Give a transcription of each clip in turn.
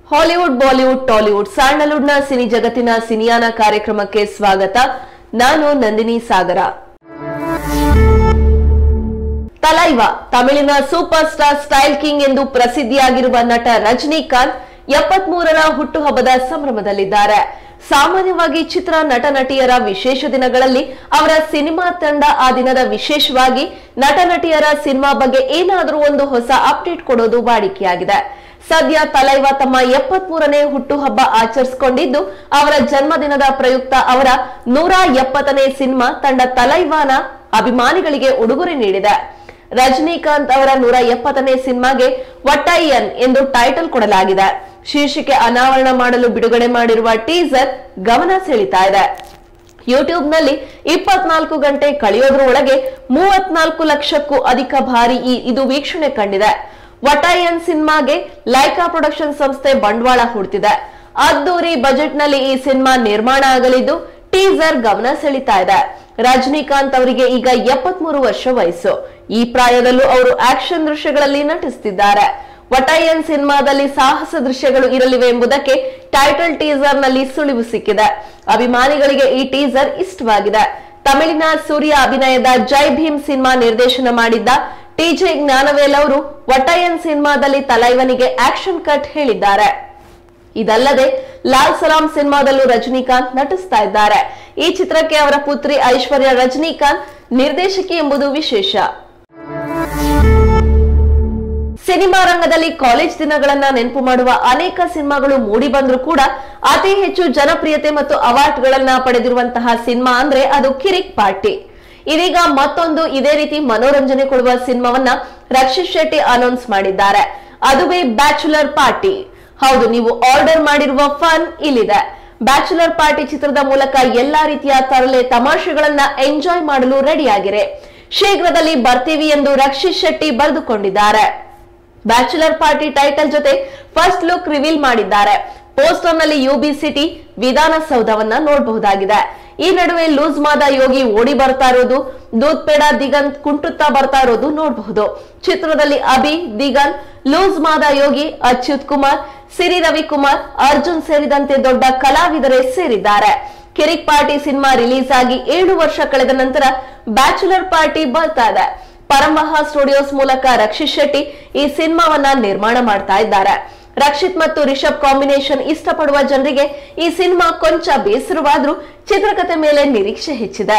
Hollywood Bollywood Tollywood ಸ್ಯಾಂಡಲ್ವುಡ್ನ ಸಿನಿ ಜಗತ್ತಿನ ಸಿನಿಯಾನ ಕಾರ್ಯಕ್ರಮಕ್ಕೆ ಸ್ವಾಗತ ನಾನು ನಂದಿನಿ ಸಾಗರ ತಲೈವ ತಮಿಳಿನ ಸೂಪರ್ ಸ್ಟಾರ್ ಸ್ಟೈಲ್ ಕಿಂಗ್ ಎಂದು ಪ್ರಸಿದ್ಧಿಯಾಗಿರುವ ನಟ ರಜನಿಕಾಂತ್ ಎಪ್ಪತ್ಮೂರರ ಹುಟ್ಟುಹಬ್ಬದ ಸಂಭ್ರಮದಲ್ಲಿದ್ದಾರೆ ಸಾಮಾನ್ಯವಾಗಿ ಚಿತ್ರ ನಟ ನಟಿಯರ ವಿಶೇಷ ದಿನಗಳಲ್ಲಿ ಅವರ ಸಿನಿಮಾ ತಂಡ ಆ ದಿನದ ವಿಶೇಷವಾಗಿ ನಟ ನಟಿಯರ ಸಿನಿಮಾ ಬಗ್ಗೆ ಏನಾದರೂ ಒಂದು ಹೊಸ ಅಪ್ಡೇಟ್ ಕೊಡೋದು ವಾಡಿಕೆಯಾಗಿದೆ ಸದ್ಯ ತಲೈವ ತಮ್ಮ ಎಪ್ಪತ್ಮೂರನೇ ಹುಟ್ಟುಹಬ್ಬ ಆಚರಿಸಿಕೊಂಡಿದ್ದು ಅವರ ಜನ್ಮದಿನದ ಪ್ರಯುಕ್ತ ಅವರ ನೂರ ಎಪ್ಪತ್ತನೇ ಸಿನಿಮಾ ತಂಡ ತಲೈವಾನ ಅಭಿಮಾನಿಗಳಿಗೆ ಉಡುಗೊರೆ ನೀಡಿದೆ ರಜನಿಕಾಂತ್ ಅವರ ನೂರ ಎಪ್ಪತ್ತನೇ ಸಿನಿಮಾಗೆ ವಟೈಯನ್ ಎಂದು ಟೈಟಲ್ ಕೊಡಲಾಗಿದೆ ಶೀರ್ಷಿಕೆ ಅನಾವರಣ ಮಾಡಲು ಬಿಡುಗಡೆ ಮಾಡಿರುವ ಟೀಸರ್ ಗಮನ ಸೆಳೀತಾ ಇದೆ ಯೂಟ್ಯೂಬ್ ನಲ್ಲಿ ಇಪ್ಪತ್ನಾಲ್ಕು ಗಂಟೆ ಕಳೆಯೋದ್ರೊಳಗೆ ಮೂವತ್ನಾಲ್ಕು ಲಕ್ಷಕ್ಕೂ ಅಧಿಕ ಬಾರಿ ಈ ಇದು ವೀಕ್ಷಣೆ ಕಂಡಿದೆ ವಟಾಯನ್ ಸಿನಿಮಾಗೆ ಲೈಕಾ ಪ್ರೊಡಕ್ಷನ್ ಸಂಸ್ಥೆ ಬಂಡವಾಳ ಹೂಡ್ತಿದೆ ಅದ್ದೂರಿ ಬಜೆಟ್ ನಲ್ಲಿ ಈ ಸಿನಿಮಾ ನಿರ್ಮಾಣ ಆಗಲಿದ್ದು ಟೀಸರ್ ಗಮನ ಸೆಳೀತಾ ಇದೆ ರಜನಿಕಾಂತ್ ಅವರಿಗೆ ಈಗ ಎಪ್ಪತ್ಮೂರು ವರ್ಷ ವಯಸ್ಸು ಈ ಪ್ರಾಯದಲ್ಲೂ ಅವರು ಆಕ್ಷನ್ ದೃಶ್ಯಗಳಲ್ಲಿ ನಟಿಸುತ್ತಿದ್ದಾರೆ ವಟೈಯನ್ ಸಿನಿಮಾದಲ್ಲಿ ಸಾಹಸ ದೃಶ್ಯಗಳು ಇರಲಿವೆ ಎಂಬುದಕ್ಕೆ ಟೈಟಲ್ ಟೀಸರ್ ನಲ್ಲಿ ಸುಳಿವು ಸಿಕ್ಕಿದೆ ಅಭಿಮಾನಿಗಳಿಗೆ ಈ ಟೀಸರ್ ಇಷ್ಟವಾಗಿದೆ ತಮಿಳಿನ ಸೂರ್ಯ ಅಭಿನಯದ ಜೈ ಭೀಮ್ ಸಿನಿಮಾ ನಿರ್ದೇಶನ ಮಾಡಿದ್ದ ಟಿಜೆ ಜ್ಞಾನವೇಲ್ ಅವರು ವಟಯನ್ ಸಿನಿಮಾದಲ್ಲಿ ತಲೈವನಿಗೆ ಆಕ್ಷನ್ ಕಟ್ ಹೇಳಿದ್ದಾರೆ ಇದಲ್ಲದೆ ಲಾಲ್ ಸಲಾಂ ಸಿನಿಮಾದಲ್ಲೂ ರಜನಿಕಾಂತ್ ನಟಿಸ್ತಾ ಇದ್ದಾರೆ ಈ ಚಿತ್ರಕ್ಕೆ ಅವರ ಪುತ್ರಿ ಐಶ್ವರ್ಯ ರಜನಿಕಾಂತ್ ನಿರ್ದೇಶಕಿ ಎಂಬುದು ವಿಶೇಷ ಸಿನಿಮಾ ರಂಗದಲ್ಲಿ ಕಾಲೇಜ್ ದಿನಗಳನ್ನ ನೆನಪು ಮಾಡುವ ಅನೇಕ ಸಿನಿಮಾಗಳು ಮೂಡಿ ಬಂದ್ರೂ ಕೂಡ ಅತಿ ಹೆಚ್ಚು ಜನಪ್ರಿಯತೆ ಮತ್ತು ಅವಾರ್ಡ್ಗಳನ್ನ ಪಡೆದಿರುವಂತಹ ಸಿನಿಮಾ ಅಂದ್ರೆ ಅದು ಕಿರಿಕ್ ಪಾರ್ಟಿ ಇದೀಗ ಮತ್ತೊಂದು ಇದೇ ರೀತಿ ಮನೋರಂಜನೆ ಕೊಡುವ ಸಿನಿಮಾವನ್ನ ರಕ್ಷಿತ್ ಶೆಟ್ಟಿ ಅನೌನ್ಸ್ ಮಾಡಿದ್ದಾರೆ ಅದುವೇ ಬ್ಯಾಚುಲರ್ ಪಾರ್ಟಿ ಹೌದು ನೀವು ಆರ್ಡರ್ ಮಾಡಿರುವ ಫನ್ ಇಲ್ಲಿದೆ ಬ್ಯಾಚುಲರ್ ಪಾರ್ಟಿ ಚಿತ್ರದ ಮೂಲಕ ಎಲ್ಲಾ ರೀತಿಯ ತರಲೆ ತಮಾಷೆಗಳನ್ನ ಎಂಜಾಯ್ ಮಾಡಲು ರೆಡಿಯಾಗಿರೆ ಶೀಘ್ರದಲ್ಲಿ ಬರ್ತೀವಿ ಎಂದು ರಕ್ಷಿತ್ ಶೆಟ್ಟಿ ಬರೆದುಕೊಂಡಿದ್ದಾರೆ ಬ್ಯಾಚುಲರ್ ಪಾರ್ಟಿ ಟೈಟಲ್ ಜೊತೆ ಫಸ್ಟ್ ಲುಕ್ ರಿವೀಲ್ ಮಾಡಿದ್ದಾರೆ ಪೋಸ್ಟರ್ ನಲ್ಲಿ ಯುಬಿ ಸಿಟಿ ವಿಧಾನಸೌಧವನ್ನ ನೋಡಬಹುದಾಗಿದೆ ಈ ನಡುವೆ ಲೂಸ್ ಮಾದ ಯೋಗಿ ಓಡಿ ಬರ್ತಾ ಇರೋದು ದೂದ್ ಪೇಡ ದಿಗಂತ್ ಕುಂಟುತ್ತಾ ಬರ್ತಾ ಇರೋದು ನೋಡಬಹುದು ಚಿತ್ರದಲ್ಲಿ ಅಭಿ ದಿಗಂತ್ ಲೂಸ್ ಮಾದ ಯೋಗಿ ಅಚ್ಯುತ್ ಕುಮಾರ್ ಸಿರಿ ರವಿಕುಮಾರ್ ಅರ್ಜುನ್ ಸೇರಿದಂತೆ ದೊಡ್ಡ ಕಲಾವಿದರೇ ಸೇರಿದ್ದಾರೆ ಕಿರಿಕ್ ಪಾರ್ಟಿ ಸಿನಿಮಾ ರಿಲೀಸ್ ಆಗಿ ಏಳು ವರ್ಷ ಕಳೆದ ನಂತರ ಬ್ಯಾಚುಲರ್ ಪಾರ್ಟಿ ಬರ್ತಾ ಇದೆ ಪರಮಹ ಸ್ಟುಡಿಯೋಸ್ ಮೂಲಕ ರಕ್ಷಿತ್ ಶೆಟ್ಟಿ ಈ ಸಿನಿಮಾವನ್ನ ನಿರ್ಮಾಣ ಮಾಡ್ತಾ ಇದ್ದಾರೆ ರಕ್ಷಿತ್ ಮತ್ತು ರಿಷಬ್ ಕಾಂಬಿನೇಷನ್ ಇಷ್ಟಪಡುವ ಜನರಿಗೆ ಈ ಸಿನಿಮಾ ಕೊಂಚ ಬೇಸರವಾದ್ರೂ ಚಿತ್ರಕಥೆ ಮೇಲೆ ನಿರೀಕ್ಷೆ ಹೆಚ್ಚಿದೆ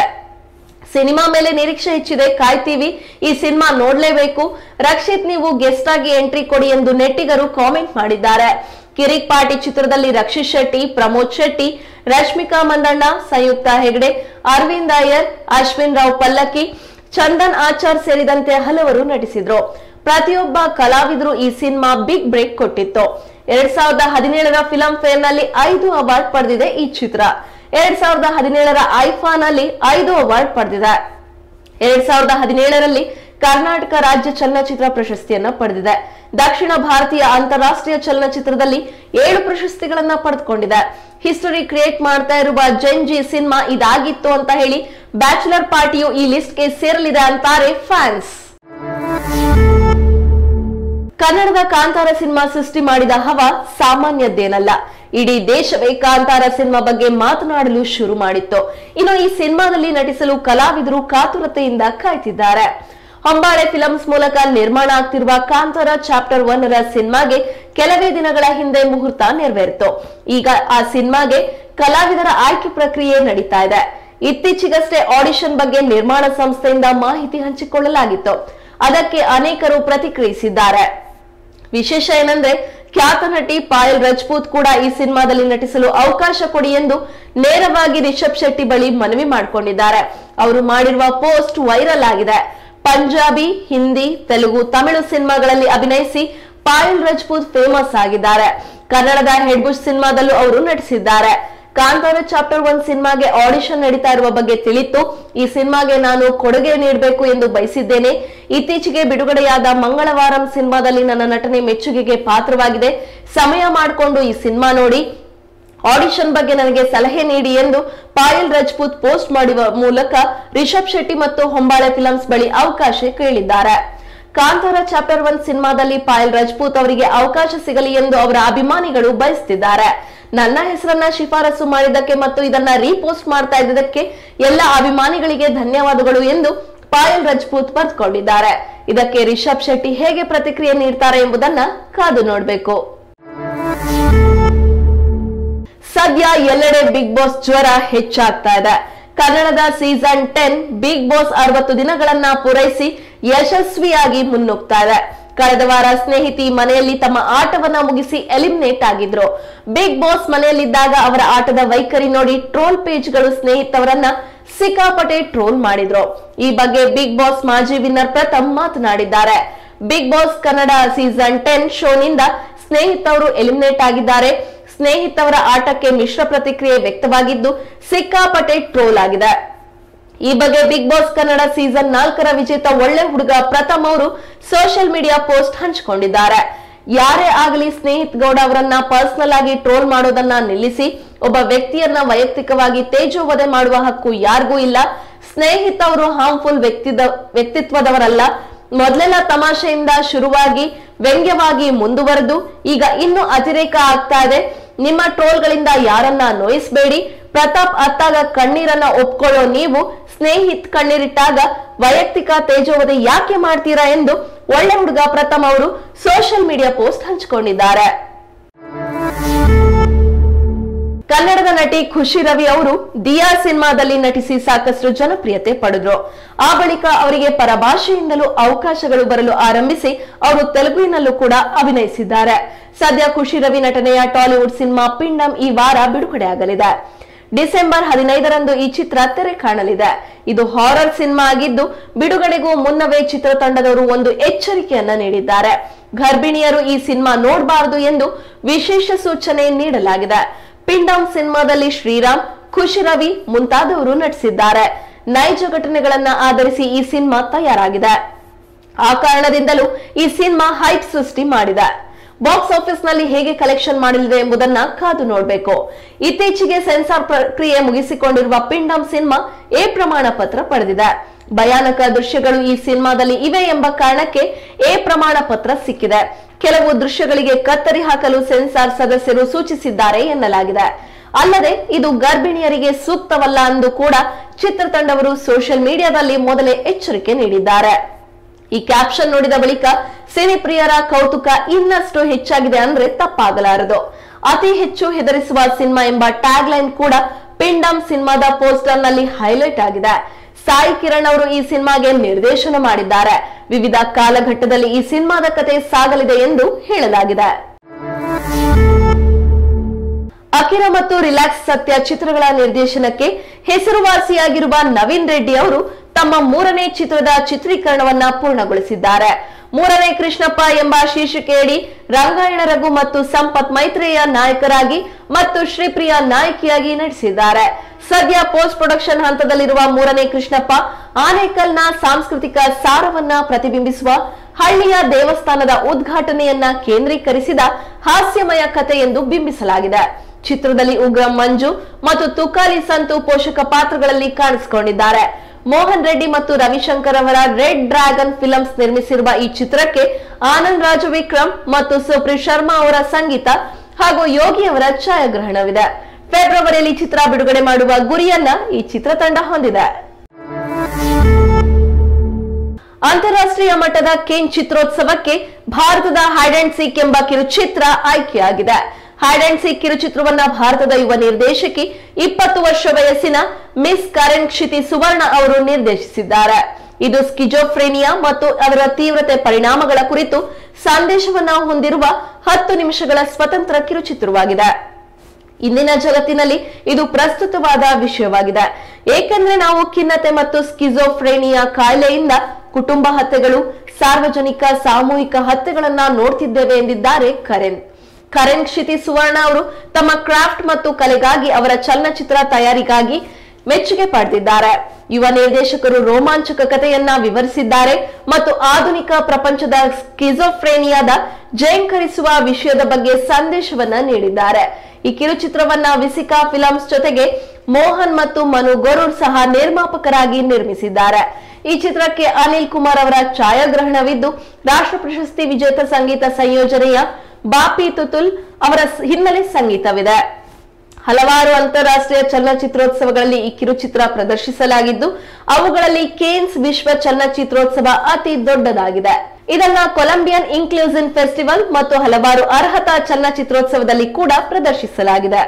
ಸಿನಿಮಾ ಮೇಲೆ ನಿರೀಕ್ಷೆ ಹೆಚ್ಚಿದೆ ಕಾಯ್ತೀವಿ ಈ ಸಿನಿಮಾ ನೋಡ್ಲೇಬೇಕು ರಕ್ಷಿತ್ ನೀವು ಗೆಸ್ಟ್ ಆಗಿ ಎಂಟ್ರಿ ಕೊಡಿ ಎಂದು ನೆಟ್ಟಿಗರು ಕಾಮೆಂಟ್ ಮಾಡಿದ್ದಾರೆ ಕಿರಿಕ್ ಪಾರ್ಟಿ ಚಿತ್ರದಲ್ಲಿ ರಕ್ಷಿತ್ ಶೆಟ್ಟಿ ಪ್ರಮೋದ್ ಶೆಟ್ಟಿ ರಶ್ಮಿಕಾ ಮಂದಣ್ಣ ಸಂಯುಕ್ತ ಹೆಗಡೆ ಅರವಿಂದ್ ಅಯ್ಯರ್ ಅಶ್ವಿನ್ ರಾವ್ ಪಲ್ಲಕ್ಕಿ ಚಂದನ್ ಆಚಾರ್ ಸೇರಿದಂತೆ ಹಲವರು ನಟಿಸಿದ್ರು ಪ್ರತಿಯೊಬ್ಬ ಕಲಾವಿದರು ಈ ಸಿನಿಮಾ ಬಿಗ್ ಬ್ರೇಕ್ ಕೊಟ್ಟಿತ್ತು ಎರಡ್ ಸಾವಿರದ ಹದಿನೇಳರ ಫಿಲಂ ಫೇರ್ ನಲ್ಲಿ ಐದು ಅವಾರ್ಡ್ ಪಡೆದಿದೆ ಈ ಚಿತ್ರ ಎರಡ್ ಸಾವಿರದ ಹದಿನೇಳರ ಐಫಾ ನಲ್ಲಿ ಐದು ಅವಾರ್ಡ್ ಪಡೆದಿದೆ ಎರಡ್ ಸಾವಿರದ ಹದಿನೇಳರಲ್ಲಿ ಕರ್ನಾಟಕ ರಾಜ್ಯ ಚಲನಚಿತ್ರ ಪ್ರಶಸ್ತಿಯನ್ನ ಪಡೆದಿದೆ ದಕ್ಷಿಣ ಭಾರತೀಯ ಅಂತಾರಾಷ್ಟ್ರೀಯ ಚಲನಚಿತ್ರದಲ್ಲಿ ಏಳು ಪ್ರಶಸ್ತಿಗಳನ್ನ ಪಡೆದುಕೊಂಡಿದೆ ಹಿಸ್ಟರಿ ಕ್ರಿಯೇಟ್ ಮಾಡ್ತಾ ಇರುವ ಜೆನ್ಜಿ ಸಿನಿಮಾ ಇದಾಗಿತ್ತು ಅಂತ ಹೇಳಿ ಬ್ಯಾಚುಲರ್ ಪಾರ್ಟಿಯು ಈ ಲಿಸ್ಟ್ಗೆ ಸೇರಲಿದೆ ಅಂತಾರೆ ಫ್ಯಾನ್ಸ್ ಕನ್ನಡದ ಕಾಂತಾರ ಸಿನಿಮಾ ಸೃಷ್ಟಿ ಮಾಡಿದ ಹವ ಸಾಮಾನ್ಯದ್ದೇನಲ್ಲ ಇಡೀ ದೇಶವೇ ಕಾಂತಾರ ಸಿನಿಮಾ ಬಗ್ಗೆ ಮಾತನಾಡಲು ಶುರು ಮಾಡಿತ್ತು ಇನ್ನು ಈ ಸಿನಿಮಾದಲ್ಲಿ ನಟಿಸಲು ಕಲಾವಿದರು ಕಾತುರತೆಯಿಂದ ಕಾಯ್ತಿದ್ದಾರೆ ಹೊಂಬಾಳೆ ಫಿಲಮ್ಸ್ ಮೂಲಕ ನಿರ್ಮಾಣ ಆಗ್ತಿರುವ ಕಾಂತಾರ ಚಾಪ್ಟರ್ ಒನ್ ರ ಸಿನಿಮಾಗೆ ಕೆಲವೇ ದಿನಗಳ ಹಿಂದೆ ಮುಹೂರ್ತ ನೆರವೇರಿತು ಈಗ ಆ ಸಿನಿಮಾಗೆ ಕಲಾವಿದರ ಆಯ್ಕೆ ಪ್ರಕ್ರಿಯೆ ನಡೀತಾ ಇದೆ ಇತ್ತೀಚೆಗಷ್ಟೇ ಆಡಿಷನ್ ಬಗ್ಗೆ ನಿರ್ಮಾಣ ಸಂಸ್ಥೆಯಿಂದ ಮಾಹಿತಿ ಹಂಚಿಕೊಳ್ಳಲಾಗಿತ್ತು ಅದಕ್ಕೆ ಅನೇಕರು ಪ್ರತಿಕ್ರಿಯಿಸಿದ್ದಾರೆ ವಿಶೇಷ ಏನಂದ್ರೆ ಖ್ಯಾತ ನಟಿ ಪಾಯಲ್ ರಜಪೂತ್ ಕೂಡ ಈ ಸಿನಿಮಾದಲ್ಲಿ ನಟಿಸಲು ಅವಕಾಶ ಕೊಡಿ ಎಂದು ನೇರವಾಗಿ ರಿಷಬ್ ಶೆಟ್ಟಿ ಬಳಿ ಮನವಿ ಮಾಡಿಕೊಂಡಿದ್ದಾರೆ ಅವರು ಮಾಡಿರುವ ಪೋಸ್ಟ್ ವೈರಲ್ ಆಗಿದೆ ಪಂಜಾಬಿ ಹಿಂದಿ ತೆಲುಗು ತಮಿಳು ಸಿನಿಮಾಗಳಲ್ಲಿ ಅಭಿನಯಿಸಿ ಪಾಯಲ್ ರಜಪೂತ್ ಫೇಮಸ್ ಆಗಿದ್ದಾರೆ ಕನ್ನಡದ ಹೆಡ್ಬುಷ್ ಸಿನಿಮಾದಲ್ಲೂ ಅವರು ನಟಿಸಿದ್ದಾರೆ ಕಾಂತಾರ ಚಾಪ್ಟರ್ ಒನ್ ಸಿನಿಮಾಗೆ ಆಡಿಷನ್ ನಡೀತಾ ಇರುವ ಬಗ್ಗೆ ತಿಳಿತು ಈ ಸಿನಿಮಾಗೆ ನಾನು ಕೊಡುಗೆ ನೀಡಬೇಕು ಎಂದು ಬಯಸಿದ್ದೇನೆ ಇತ್ತೀಚೆಗೆ ಬಿಡುಗಡೆಯಾದ ಮಂಗಳವಾರಂ ಸಿನಿಮಾದಲ್ಲಿ ನನ್ನ ನಟನೆ ಮೆಚ್ಚುಗೆಗೆ ಪಾತ್ರವಾಗಿದೆ ಸಮಯ ಮಾಡಿಕೊಂಡು ಈ ಸಿನಿಮಾ ನೋಡಿ ಆಡಿಷನ್ ಬಗ್ಗೆ ನನಗೆ ಸಲಹೆ ನೀಡಿ ಎಂದು ಪಾಯಲ್ ರಜಪೂತ್ ಪೋಸ್ಟ್ ಮಾಡುವ ಮೂಲಕ ರಿಷಬ್ ಶೆಟ್ಟಿ ಮತ್ತು ಹೊಂಬಾಳೆ ಫಿಲಮ್ಸ್ ಬಳಿ ಅವಕಾಶ ಕೇಳಿದ್ದಾರೆ ಕಾಂತಾರ ಚಾಪ್ಟರ್ ಒನ್ ಸಿನಿಮಾದಲ್ಲಿ ಪಾಯಲ್ ರಜಪೂತ್ ಅವರಿಗೆ ಅವಕಾಶ ಸಿಗಲಿ ಎಂದು ಅವರ ಅಭಿಮಾನಿಗಳು ಬಯಸುತ್ತಿದ್ದಾರೆ ನನ್ನ ಹೆಸರನ್ನ ಶಿಫಾರಸು ಮಾಡಿದ್ದಕ್ಕೆ ಮತ್ತು ಇದನ್ನ ರೀಪೋಸ್ಟ್ ಮಾಡ್ತಾ ಇದ್ದಕ್ಕೆ ಎಲ್ಲ ಅಭಿಮಾನಿಗಳಿಗೆ ಧನ್ಯವಾದಗಳು ಎಂದು ಪಾಯಲ್ ರಜಪೂತ್ ಬರೆದುಕೊಂಡಿದ್ದಾರೆ ಇದಕ್ಕೆ ರಿಷಬ್ ಶೆಟ್ಟಿ ಹೇಗೆ ಪ್ರತಿಕ್ರಿಯೆ ನೀಡ್ತಾರೆ ಎಂಬುದನ್ನ ಕಾದು ನೋಡಬೇಕು ಸದ್ಯ ಎಲ್ಲೆಡೆ ಬಿಗ್ ಬಾಸ್ ಜ್ವರ ಹೆಚ್ಚಾಗ್ತಾ ಇದೆ ಕನ್ನಡದ ಸೀಸನ್ ಟೆನ್ ಬಿಗ್ ಬಾಸ್ ಅರವತ್ತು ದಿನಗಳನ್ನ ಪೂರೈಸಿ ಯಶಸ್ವಿಯಾಗಿ ಮುನ್ನುಗ್ತಾ ಇದೆ ಕಳೆದ ವಾರ ಸ್ನೇಹಿತಿ ಮನೆಯಲ್ಲಿ ತಮ್ಮ ಆಟವನ್ನ ಮುಗಿಸಿ ಎಲಿಮಿನೇಟ್ ಆಗಿದ್ರು ಬಿಗ್ ಬಾಸ್ ಮನೆಯಲ್ಲಿದ್ದಾಗ ಅವರ ಆಟದ ವೈಖರಿ ನೋಡಿ ಟ್ರೋಲ್ ಪೇಜ್ಗಳು ಸ್ನೇಹಿತವರನ್ನ ಸಿಕ್ಕಾಪಟ್ಟೆ ಟ್ರೋಲ್ ಮಾಡಿದ್ರು ಈ ಬಗ್ಗೆ ಬಿಗ್ ಬಾಸ್ ಮಾಜಿ ವಿನ್ನರ್ ಪ್ರಥಮ್ ಮಾತನಾಡಿದ್ದಾರೆ big boss Kannada season ten ಶೋನಿಂದ ಸ್ನೇಹಿತವರು ಎಲಿಮಿನೇಟ್ ಆಗಿದ್ದಾರೆ ಸ್ನೇಹಿತವರ ಆಟಕ್ಕೆ ಮಿಶ್ರ ಪ್ರತಿಕ್ರಿಯೆ ವ್ಯಕ್ತವಾಗಿದ್ದು ಸಿಕ್ಕಾಪಟ್ಟೆ ಟ್ರೋಲ್ ಆಗಿದೆ ಈ ಬಗ್ಗೆ ಬಿಗ್ ಬಾಸ್ ಕನ್ನಡ ಸೀಸನ್ ನಾಲ್ಕರ ವಿಜೇತ ಒಳ್ಳೆ ಹುಡುಗ ಪ್ರಥಮ್ ಅವರು ಸೋಷಿಯಲ್ ಮೀಡಿಯಾ ಪೋಸ್ಟ್ ಹಂಚಿಕೊಂಡಿದ್ದಾರೆ ಯಾರೇ ಆಗಲಿ ಸ್ನೇಹಿತ್ ಗೌಡ ಅವರನ್ನ ಪರ್ಸನಲ್ ಆಗಿ ಟ್ರೋಲ್ ಮಾಡೋದನ್ನ ನಿಲ್ಲಿಸಿ ಒಬ್ಬ ವ್ಯಕ್ತಿಯನ್ನ ವೈಯಕ್ತಿಕವಾಗಿ ತೇಜೋವಧೆ ಮಾಡುವ ಹಕ್ಕು ಯಾರಿಗೂ ಇಲ್ಲ ಸ್ನೇಹಿತ ಅವರು ಹಾರ್ಮ್ಫುಲ್ ವ್ಯಕ್ತಿದ ವ್ಯಕ್ತಿತ್ವದವರಲ್ಲ ಮೊದಲೆಲ್ಲ ತಮಾಷೆಯಿಂದ ಶುರುವಾಗಿ ವ್ಯಂಗ್ಯವಾಗಿ ಮುಂದುವರೆದು ಈಗ ಇನ್ನು ಅತಿರೇಕ ಆಗ್ತಾ ಇದೆ ನಿಮ್ಮ ಟ್ರೋಲ್ಗಳಿಂದ ಯಾರನ್ನ ನೋಯಿಸಬೇಡಿ ಪ್ರತಾಪ್ ಅತ್ತಾಗ ಕಣ್ಣೀರನ್ನ ಒಪ್ಕೊಳ್ಳೋ ನೀವು ಸ್ನೇಹಿತ್ ಕಣ್ಣೀರಿಟ್ಟಾಗ ವೈಯಕ್ತಿಕ ತೇಜೋವಧೆ ಯಾಕೆ ಮಾಡ್ತೀರಾ ಎಂದು ಒಳ್ಳೆ ಹುಡುಗ ಪ್ರಥಮ್ ಅವರು ಸೋಷಿಯಲ್ ಮೀಡಿಯಾ ಪೋಸ್ಟ್ ಹಂಚಿಕೊಂಡಿದ್ದಾರೆ ಕನ್ನಡದ ನಟಿ ಖುಷಿ ರವಿ ಅವರು ದಿಯಾ ಸಿನಿಮಾದಲ್ಲಿ ನಟಿಸಿ ಸಾಕಷ್ಟು ಜನಪ್ರಿಯತೆ ಪಡೆದ್ರು ಆ ಬಳಿಕ ಅವರಿಗೆ ಪರಭಾಷೆಯಿಂದಲೂ ಅವಕಾಶಗಳು ಬರಲು ಆರಂಭಿಸಿ ಅವರು ತೆಲುಗಿನಲ್ಲೂ ಕೂಡ ಅಭಿನಯಿಸಿದ್ದಾರೆ ಸದ್ಯ ಖುಷಿ ರವಿ ನಟನೆಯ ಟಾಲಿವುಡ್ ಸಿನಿಮಾ ಪಿಂಡಂ ಈ ವಾರ ಬಿಡುಗಡೆಯಾಗಲಿದೆ ಡಿಸೆಂಬರ್ ಹದಿನೈದರಂದು ಈ ಚಿತ್ರ ತೆರೆ ಕಾಣಲಿದೆ ಇದು ಹಾರರ್ ಸಿನಿಮಾ ಆಗಿದ್ದು ಬಿಡುಗಡೆಗೂ ಮುನ್ನವೇ ಚಿತ್ರತಂಡದವರು ಒಂದು ಎಚ್ಚರಿಕೆಯನ್ನ ನೀಡಿದ್ದಾರೆ ಗರ್ಭಿಣಿಯರು ಈ ಸಿನಿಮಾ ನೋಡಬಾರದು ಎಂದು ವಿಶೇಷ ಸೂಚನೆ ನೀಡಲಾಗಿದೆ ಪಿಂಡಂ ಸಿನಿಮಾದಲ್ಲಿ ಶ್ರೀರಾಮ್ ಖುಷಿ ರವಿ ಮುಂತಾದವರು ನಟಿಸಿದ್ದಾರೆ ನೈಜ ಘಟನೆಗಳನ್ನ ಆಧರಿಸಿ ಈ ಸಿನಿಮಾ ತಯಾರಾಗಿದೆ ಆ ಕಾರಣದಿಂದಲೂ ಈ ಸಿನಿಮಾ ಹೈಪ್ ಸೃಷ್ಟಿ ಮಾಡಿದೆ ಬಾಕ್ಸ್ ಆಫೀಸ್ ನಲ್ಲಿ ಹೇಗೆ ಕಲೆಕ್ಷನ್ ಮಾಡಲಿದೆ ಎಂಬುದನ್ನ ಕಾದು ನೋಡಬೇಕು ಇತ್ತೀಚೆಗೆ ಸೆನ್ಸಾರ್ ಪ್ರಕ್ರಿಯೆ ಮುಗಿಸಿಕೊಂಡಿರುವ ಪಿಂಡಂ ಸಿನಿಮಾ ಎ ಪ್ರಮಾಣ ಪತ್ರ ಪಡೆದಿದೆ ಭಯಾನಕ ದೃಶ್ಯಗಳು ಈ ಸಿನಿಮಾದಲ್ಲಿ ಇವೆ ಎಂಬ ಕಾರಣಕ್ಕೆ ಎ ಪ್ರಮಾಣ ಪತ್ರ ಸಿಕ್ಕಿದೆ ಕೆಲವು ದೃಶ್ಯಗಳಿಗೆ ಕತ್ತರಿ ಹಾಕಲು ಸೆನ್ಸಾರ್ ಸದಸ್ಯರು ಸೂಚಿಸಿದ್ದಾರೆ ಎನ್ನಲಾಗಿದೆ ಅಲ್ಲದೆ ಇದು ಗರ್ಭಿಣಿಯರಿಗೆ ಸೂಕ್ತವಲ್ಲ ಎಂದು ಕೂಡ ಚಿತ್ರತಂಡವರು ಸೋಷಿಯಲ್ ಮೀಡಿಯಾದಲ್ಲಿ ಮೊದಲೇ ಎಚ್ಚರಿಕೆ ನೀಡಿದ್ದಾರೆ ಈ ಕ್ಯಾಪ್ಷನ್ ನೋಡಿದ ಬಳಿಕ ಸಿನಿ ಪ್ರಿಯರ ಕೌತುಕ ಇನ್ನಷ್ಟು ಹೆಚ್ಚಾಗಿದೆ ಅಂದ್ರೆ ತಪ್ಪಾಗಲಾರದು ಅತಿ ಹೆಚ್ಚು ಹೆದರಿಸುವ ಸಿನಿಮಾ ಎಂಬ ಟ್ಯಾಗ್ ಲೈನ್ ಕೂಡ ಪಿಂಡಂ ಸಿನಿಮಾದ ಪೋಸ್ಟರ್ ನಲ್ಲಿ ಹೈಲೈಟ್ ಆಗಿದೆ ಸಾಯಿ ಕಿರಣ್ ಅವರು ಈ ಸಿನಿಮಾಗೆ ನಿರ್ದೇಶನ ಮಾಡಿದ್ದಾರೆ ವಿವಿಧ ಕಾಲಘಟ್ಟದಲ್ಲಿ ಈ ಸಿನಿಮಾದ ಕತೆ ಸಾಗಲಿದೆ ಎಂದು ಹೇಳಲಾಗಿದೆ ಅಕಿರ ಮತ್ತು ರಿಲ್ಯಾಕ್ಸ್ ಸತ್ಯ ಚಿತ್ರಗಳ ನಿರ್ದೇಶನಕ್ಕೆ ಹೆಸರುವಾಸಿಯಾಗಿರುವ ನವೀನ್ ರೆಡ್ಡಿ ಅವರು ತಮ್ಮ ಮೂರನೇ ಚಿತ್ರದ ಚಿತ್ರೀಕರಣವನ್ನ ಪೂರ್ಣಗೊಳಿಸಿದ್ದಾರೆ ಮೂರನೇ ಕೃಷ್ಣಪ್ಪ ಎಂಬ ಶೀರ್ಷಿಕೆಯಡಿ ರಂಗಾಯಣ ರಘು ಮತ್ತು ಸಂಪತ್ ಮೈತ್ರೇಯ ನಾಯಕರಾಗಿ ಮತ್ತು ಶ್ರೀಪ್ರಿಯಾ ನಾಯಕಿಯಾಗಿ ನಟಿಸಿದ್ದಾರೆ ಸದ್ಯ ಪೋಸ್ಟ್ ಪ್ರೊಡಕ್ಷನ್ ಹಂತದಲ್ಲಿರುವ ಮೂರನೇ ಕೃಷ್ಣಪ್ಪ ಆನೇಕಲ್ನ ಸಾಂಸ್ಕೃತಿಕ ಸಾರವನ್ನ ಪ್ರತಿಬಿಂಬಿಸುವ ಹಳ್ಳಿಯ ದೇವಸ್ಥಾನದ ಉದ್ಘಾಟನೆಯನ್ನ ಕೇಂದ್ರೀಕರಿಸಿದ ಹಾಸ್ಯಮಯ ಕಥೆ ಎಂದು ಬಿಂಬಿಸಲಾಗಿದೆ ಚಿತ್ರದಲ್ಲಿ ಉಗ್ರ ಮಂಜು ಮತ್ತು ತುಕಾಲಿ ಸಂತು ಪೋಷಕ ಪಾತ್ರಗಳಲ್ಲಿ ಕಾಣಿಸಿಕೊಂಡಿದ್ದಾರೆ ಮೋಹನ್ ರೆಡ್ಡಿ ಮತ್ತು ರವಿಶಂಕರ್ ಅವರ ರೆಡ್ ಡ್ರ್ಯಾಗನ್ ಫಿಲ್ಮ್ಸ್ ನಿರ್ಮಿಸಿರುವ ಈ ಚಿತ್ರಕ್ಕೆ ಆನಂದ್ ರಾಜು ವಿಕ್ರಮ್ ಮತ್ತು ಸುಪ್ರೀ ಶರ್ಮಾ ಅವರ ಸಂಗೀತ ಹಾಗೂ ಯೋಗಿ ಅವರ ಛಾಯಾಗ್ರಹಣವಿದೆ ಫೆಬ್ರವರಿಯಲ್ಲಿ ಚಿತ್ರ ಬಿಡುಗಡೆ ಮಾಡುವ ಗುರಿಯನ್ನ ಈ ಚಿತ್ರತಂಡ ಹೊಂದಿದೆ ಅಂತಾರಾಷ್ಟ್ರೀಯ ಮಟ್ಟದ ಕೇನ್ ಚಿತ್ರೋತ್ಸವಕ್ಕೆ ಭಾರತದ ಹೈಡ್ ಅಂಡ್ ಸೀಕ್ ಎಂಬ ಕಿರುಚಿತ್ರ ಆಯ್ಕೆಯಾಗಿದೆ ಹೈಡ್ ಅಂಡ್ ಸೀಕ್ ಕಿರುಚಿತ್ರವನ್ನ ಭಾರತದ ಯುವ ನಿರ್ದೇಶಕಿ ಇಪ್ಪತ್ತು ವರ್ಷ ವಯಸ್ಸಿನ ಮಿಸ್ ಕರಣ್ ಕ್ಷಿತಿ ಸುವರ್ಣ ಅವರು ನಿರ್ದೇಶಿಸಿದ್ದಾರೆ ಇದು ಸ್ಕಿಜೋಫ್ರೇನಿಯಾ ಮತ್ತು ಅದರ ತೀವ್ರತೆ ಪರಿಣಾಮಗಳ ಕುರಿತು ಸಂದೇಶವನ್ನ ಹೊಂದಿರುವ ಹತ್ತು ನಿಮಿಷಗಳ ಸ್ವತಂತ್ರ ಕಿರುಚಿತ್ರವಾಗಿದೆ ಇಂದಿನ ಜಗತ್ತಿನಲ್ಲಿ ಇದು ಪ್ರಸ್ತುತವಾದ ವಿಷಯವಾಗಿದೆ ಏಕೆಂದ್ರೆ ನಾವು ಖಿನ್ನತೆ ಮತ್ತು ಸ್ಕಿಜೋಫ್ರೇನಿಯಾ ಕಾಯಿಲೆಯಿಂದ ಕುಟುಂಬ ಹತ್ಯೆಗಳು ಸಾರ್ವಜನಿಕ ಸಾಮೂಹಿಕ ಹತ್ಯೆಗಳನ್ನ ನೋಡ್ತಿದ್ದೇವೆ ಎಂದಿದ್ದಾರೆ ಕರೆನ್ ಕರೆನ್ ಕ್ಷಿತಿ ಸುವರ್ಣ ಅವರು ತಮ್ಮ ಕ್ರಾಫ್ಟ್ ಮತ್ತು ಕಲೆಗಾಗಿ ಅವರ ಚಲನಚಿತ್ರ ತಯಾರಿಗಾಗಿ ಮೆಚ್ಚುಗೆ ಪಡೆದಿದ್ದಾರೆ ಯುವ ನಿರ್ದೇಶಕರು ರೋಮಾಂಚಕ ಕಥೆಯನ್ನ ವಿವರಿಸಿದ್ದಾರೆ ಮತ್ತು ಆಧುನಿಕ ಪ್ರಪಂಚದ ಸ್ಕಿಜೋಫ್ರೇನಿಯಾದ ಜಯಂಕರಿಸುವ ವಿಷಯದ ಬಗ್ಗೆ ಸಂದೇಶವನ್ನ ನೀಡಿದ್ದಾರೆ ಈ ಕಿರುಚಿತ್ರವನ್ನ ವಿಸಿಕಾ ಫಿಲಮ್ಸ್ ಜೊತೆಗೆ ಮೋಹನ್ ಮತ್ತು ಮನು ಗೊರೂರ್ ಸಹ ನಿರ್ಮಾಪಕರಾಗಿ ನಿರ್ಮಿಸಿದ್ದಾರೆ ಈ ಚಿತ್ರಕ್ಕೆ ಅನಿಲ್ ಕುಮಾರ್ ಅವರ ಛಾಯಾಗ್ರಹಣವಿದ್ದು ರಾಷ್ಟ್ರ ಪ್ರಶಸ್ತಿ ವಿಜೇತ ಸಂಗೀತ ಸಂಯೋಜನೆಯ ಬಾಪಿ ತುತುಲ್ ಅವರ ಸ್- ಹಿನ್ನೆಲೆ ಸಂಗೀತವಿದೆ ಹಲವಾರು ಅಂತಾರಾಷ್ಟ್ರೀಯ ಚಲನಚಿತ್ರೋತ್ಸವಗಳಲ್ಲಿ ಈ ಕಿರುಚಿತ್ರ ಪ್ರದರ್ಶಿಸಲಾಗಿದ್ದು ಅವುಗಳಲ್ಲಿ ಕೇನ್ಸ್ ವಿಶ್ವ ಚಲನಚಿತ್ರೋತ್ಸವ ಅತಿ ದೊಡ್ಡದಾಗಿದೆ ಇದನ್ನ ಕೊಲಂಬಿಯನ್ ಇನ್ಕ್ಲೂಸಿನ್ ಫೆಸ್ಟಿವಲ್ ಮತ್ತು ಹಲವಾರು ಅರ್ಹತಾ ಚಲನಚಿತ್ರೋತ್ಸವದಲ್ಲಿ ಕೂಡ ಪ್ರದರ್ಶಿಸಲಾಗಿದೆ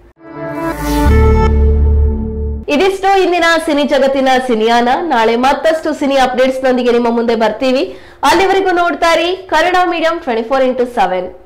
ಇದಿಷ್ಟು ಇಂದಿನ ಸಿನಿ ಜಗತ್ತಿನ ಸಿನಿಯಾನ ನಾಳೆ ಮತ್ತಷ್ಟು ಸಿನಿ ಅಪ್ಡೇಟ್ಸ್ ನೊಂದಿಗೆ ನಿಮ್ಮ ಮುಂದೆ ಬರ್ತೀವಿ ಅಲ್ಲಿವರೆಗೂ ನೋಡ್ತಾ ಇರಿ Kannada medium twenty four into seven